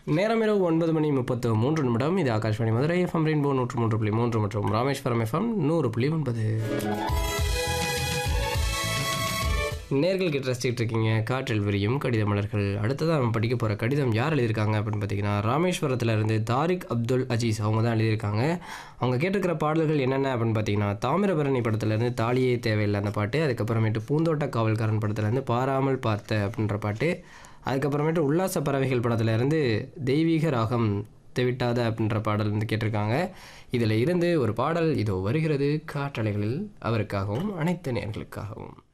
நேரம் இரவு ஒன்பது மணி முப்பத்து மூன்று நிமிடம் இது ஆகாஷ்வாணி மதுரை எஃப்எம் ரெயின்போ நூற்று மூன்று புள்ளி மூன்று மற்றும் ராமேஸ்வரம் எஃப்எம் நூறு புள்ளி ஒன்பது நேர்கள் கிட்ட ரசிச்சுட்டு இருக்கீங்க காற்றில் விரியும் கடித மலர்கள் அடுத்ததாக நம்ம படிக்க போகிற கடிதம் யார் எழுதியிருக்காங்க அப்படின்னு பார்த்தீங்கன்னா ராமேஸ்வரத்தில் இருந்து தாரிக் அப்துல் அஜீஸ் அவங்க தான் எழுதியிருக்காங்க அவங்க கேட்டிருக்கிற பாடல்கள் என்னென்ன அப்படின்னு பார்த்தீங்கன்னா தாமிரபரணி படத்துலேருந்து தாலியே தேவையில்லை அந்த பாட்டு அதுக்கப்புறமேட்டு பூந்தோட்ட காவல்காரன் படத்துலேருந்து பாராமல் பார்த்த அப்படின்ற பாட்டு அதுக்கப்புறமேட்டு உல்லாச பறவைகள் படத்துலேருந்து தெய்வீக ராகம் தெவிட்டாத அப்படின்ற பாடல் வந்து கேட்டிருக்காங்க இதில் இருந்து ஒரு பாடல் இதோ வருகிறது காற்றலைகளில் அவருக்காகவும் அனைத்து நேர்களுக்காகவும்